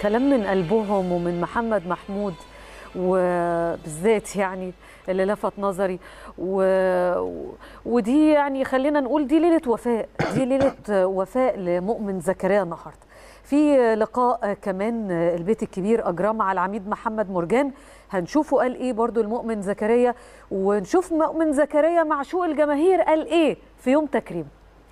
كلام من قلبهم ومن محمد محمود وبالذات يعني اللي لفت نظري و... ودي يعني خلينا نقول دي ليله وفاء دي ليله وفاء لمؤمن زكريا النهارده في لقاء كمان البيت الكبير اجراه مع العميد محمد مرجان هنشوفه قال ايه برضو المؤمن زكريا ونشوف مؤمن زكريا معشوق الجماهير قال ايه في يوم تكريم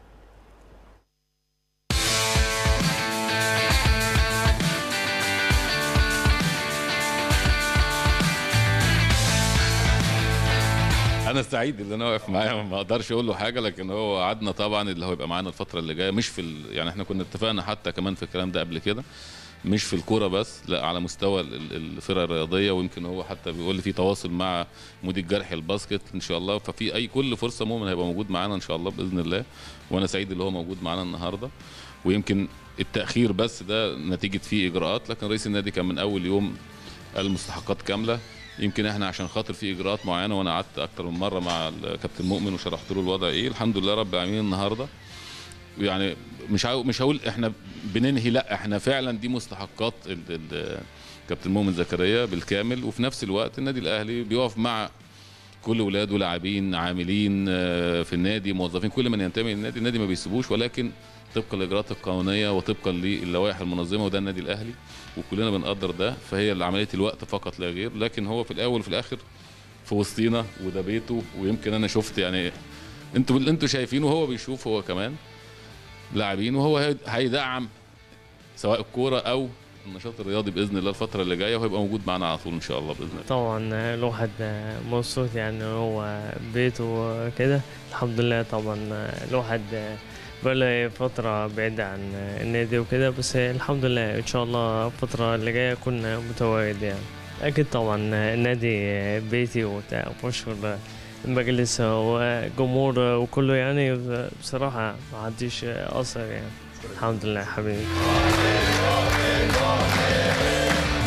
انا سعيد ان انا واقف معاه ما اقدرش اقول له حاجه لكن هو وعدنا طبعا اللي هو يبقى معانا الفتره اللي جايه مش في ال... يعني احنا كنا اتفقنا حتى كمان في الكلام ده قبل كده مش في الكوره بس لا على مستوى ال- الفرق الرياضيه ويمكن هو حتى بيقول لي في تواصل مع مدير جرح الباسكت ان شاء الله ففي اي كل فرصه مؤمن هيبقى موجود معانا ان شاء الله باذن الله وانا سعيد اللي هو موجود معانا النهارده ويمكن التاخير بس ده نتيجه فيه اجراءات لكن رئيس النادي كان من اول يوم قال المستحقات كامله يمكن احنا عشان خاطر في اجراءات معينه وانا قعدت اكتر من مره مع الكابتن مؤمن وشرحت له الوضع ايه الحمد لله رب العالمين النهارده يعني مش عاو مش هقول احنا بننهي لا احنا فعلا دي مستحقات ال- ال- كابتن مؤمن زكريا بالكامل وفي نفس الوقت النادي الاهلي بيقف مع كل ولاده لاعبين عاملين آه، في النادي موظفين كل من ينتمي للنادي النادي ما بيسيبوش ولكن طبقا للاجراءات القانونيه وطبقا للوائح المنظمه وده النادي الاهلي وكلنا بنقدر ده فهي عمليه الوقت فقط لا غير لكن هو في الاول وفي الاخر في وسطينا وده بيته ويمكن انا شفت يعني انتوا اللي انتوا شايفينه هو بيشوف هو كمان لاعبين وهو هي- هيدعم سواء الكوره او النشاط الرياضي باذن الله الفتره اللي جايه وهيبقى موجود معانا على طول ان شاء الله باذن الله طبعا الواحد مبسوط يعني هو بيته كده الحمد لله طبعا الواحد بقى فترة بعيدة عن النادي وكده بس الحمد لله إن شاء الله الفترة اللي جاية أكون متواجد يعني أكيد طبعا النادي بيتي وبتاع وبشكر المجلس وجمهور وكله يعني بصراحة ما عنديش أثر يعني الحمد لله حبيبي